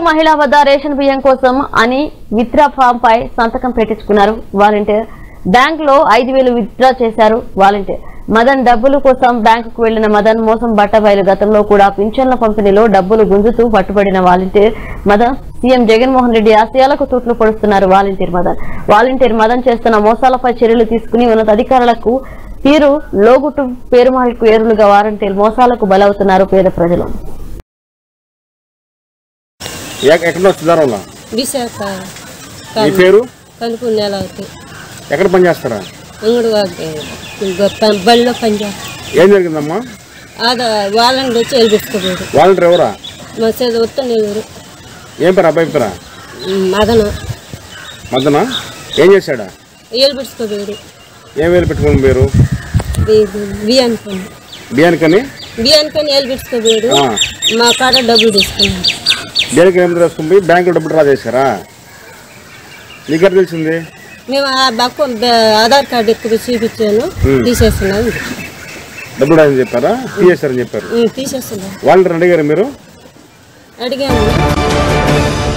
మహిళ వద్ద రేషన్ బియ్యం కోసం అని విత్డ్రా ఫామ్ పై సంతకం పెట్టించుకున్నారు వాలంటీర్ బ్యాంక్ లో ఐదు వేలు విత్డ్రా చేశారు వాలంటీర్ మదన్ డబ్బుల కోసం బ్యాంకుకు వెళ్లిన మదన్ మోసం బట్టబయలు గతంలో కూడా పింఛన్ల పంపిణీలో డబ్బులు గుంజుతూ పట్టుబడిన వాలంటీర్ మదన్ సీఎం జగన్మోహన్ రెడ్డి ఆశయాలకు తూట్లు పొడుస్తున్నారు వాలంటీర్ మదన్ వాలంటీర్ మదన్ చేస్తున్న మోసాలపై చర్యలు తీసుకుని ఉన్నతాధికారులకు తీరు లోగుట్టు పేరుమాలకు ఏరులుగా వాలంటీర్ మోసాలకు బలవుతున్నారు పేద ప్రజలు ఎక్- ఎక్కడ సుధారంలో విశాఖ మీ పేరు కనుపు నెలవుతాయి ఎక్కడ పని చేస్తారా అంగడి బడిలో పనిచేస్తాం ఏం జరిగిందమ్మా ఆదా వాళ్ళని వచ్చి వెళ్ళిపెట్టుకోబోడు వాలంటీర్ ఎవరా మా చేతి వస్తే నేను ఏం పేరు అబ్బాయి పేరా మదన మద్దన ఏం చేశాడా వెళ్ళిపెట్టుకోబోడు ఏం వేలు పెట్టుకుని పేరు బియ్యాన్ని పని బియ్యానికని బియ్యాన్ని పని వెళ్ళిపెట్టుకోబోడు ఆ. మా కాడ డబ్బులు తీసుకున్నాం దేనికి ఏం తీసుకుని పోయి బ్యాంకులో డబ్బులు డ్రా చేశారా నీకెక్కడ తెలిసింది మేము ఆ బక్క ఆధార్ కార్డు ఎక్కువ చూపించాను తీసేస్తున్నాం డబ్బులు డ్రా అని చెప్పారా తీసేశారని చెప్పారు తీసేస్తున్నాం వాలంటీర్ అడిగారు మీరు అడిగాను